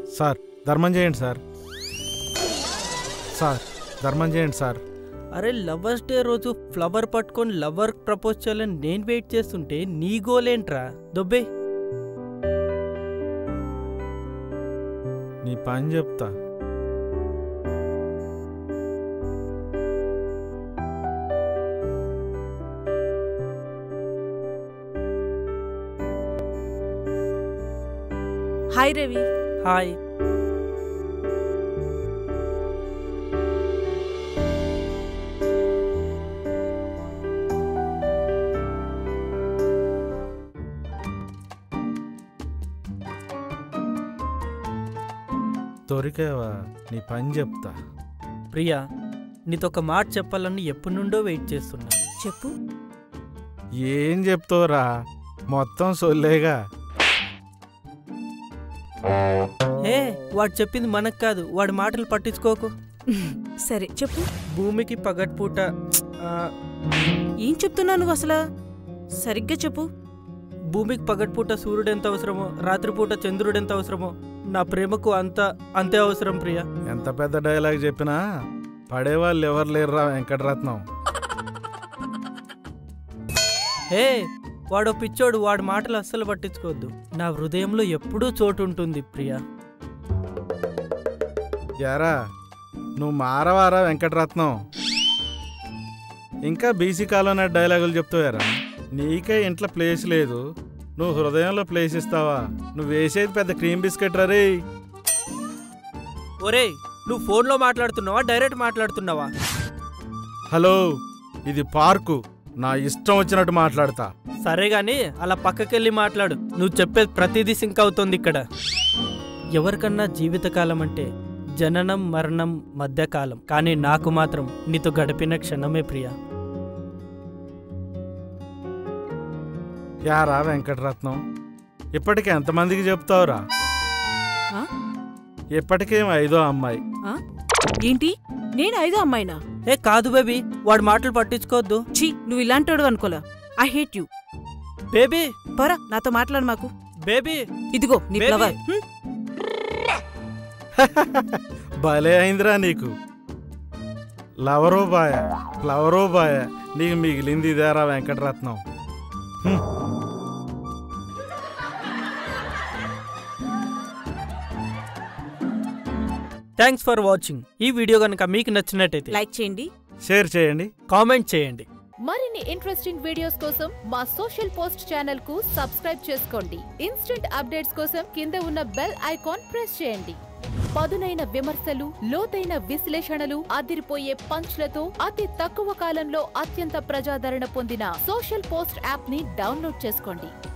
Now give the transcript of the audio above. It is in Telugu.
సార్ ధర్మం చేయండి సార్ సార్ ధర్మం చేయండి సార్ అరే లవర్స్ డే రోజు ఫ్లవర్ పట్టుకొని లవర్ ప్రపోజ్ చేయాలని నేను వెయిట్ చేస్తుంటే నీ గోలేంట్రా దొబ్బే నీ పని చెప్తా హాయ్ రవి హాయ్ దొరికావా నీ పని చెప్తా ప్రియా నీతో ఒక మాట చెప్పాలని ఎప్పటి నుండో వెయిట్ చేస్తున్నా చెప్పు ఏం చెప్తావురా మొత్తం సొల్లేగా ఏ వాడు చెప్పింది మనకు కాదు వాడి మాటలు పట్టించుకోకు సరే చెప్పు భూమికి పగట్పూట ఆ, ఏం చెప్తున్నావు నువ్వు అసలు సరిగ్గా చెప్పు భూమికి పగట్పూట సూర్యుడు ఎంత అవసరమో రాత్రిపూట చంద్రుడు ఎంత అవసరమో నా ప్రేమకు అంత అంతే అవసరం ప్రియా ఎంత పెద్ద డైలాగ్ చెప్పినా పడేవాళ్ళు ఎవరు లేరురా వెంకటరత్నం ఏ వాడో పిచ్చోడు వాడి మాటలు అస్సలు పట్టించుకోవద్దు నా హృదయంలో ఎప్పుడూ చోటు ఉంటుంది ప్రియా యారా నువ్వు మారవారా వెంకటరత్నం ఇంకా బీసీ కాలంలో డైలాగులు చెప్తావారా నీకే ఇంట్లో ప్లేస్ లేదు నువ్వు హృదయంలో ప్లేస్ ఇస్తావా నువ్వు వేసేది పెద్ద క్రీమ్ బిస్కెట్ రే ఒరేయ్ నువ్వు ఫోన్లో మాట్లాడుతున్నావా డైరెక్ట్ మాట్లాడుతున్నావా హలో ఇది పార్కు నా ఇష్టం వచ్చినట్టు మాట్లాడతా సరే గాని అలా పక్కకెళ్ళి మాట్లాడు నువ్వు చెప్పేది ప్రతిదీ సింక్ అవుతుంది ఇక్కడ ఎవరికన్నా జీవితకాలం అంటే జననం మరణం మధ్యకాలం కానీ నాకు మాత్రం నీతో గడిపిన క్షణమే ప్రియా యారా వెంకటరత్నం ఇప్పటికి ఎంతమందికి చెప్తావురా ఆ? ఇప్పటికేం ఐదో అమ్మాయి ఆ? ఏంటి నేను ఐదో అమ్మాయినా ఏ కాదు బేబీ వాడి మాటలు పట్టించుకోవద్దు ఛీ నువ్వు ఇలాంటోడు అనుకోలా ఐ హేట్ యు బేబీ పరా నాతో మాట్లాడు మాకు బేబీ ఇదిగో నీ Baby. ఫ్లవర్ హ్మ్. భలే అయిందిరా నీకు లవరో బాయ ఫ్లవరో బాయ నీకు మిగిలింది ఇదేరా Venkataratnam hmm. Thanks for watching ఈ వీడియో కనుక మీకు నచ్చినట్టయితే లైక్ చేయండి షేర్ చేయండి కామెంట్ చేయండి మరిన్ని ఇంట్రెస్టింగ్ వీడియోస్ కోసం మా సోషల్ పోస్ట్ ఛానల్ కు సబ్స్క్రైబ్ చేసుకోండి ఇన్స్టెంట్ అప్డేట్స్ కోసం కింద ఉన్న బెల్ ఐకాన్ ప్రెస్ చేయండి పదునైన విమర్శలు లోతైన విశ్లేషణలు అదిరిపోయే పంచ్లతో అతి తక్కువ కాలంలో అత్యంత ప్రజాదరణ పొందిన సోషల్ పోస్ట్ యాప్ ని డౌన్లోడ్ చేసుకోండి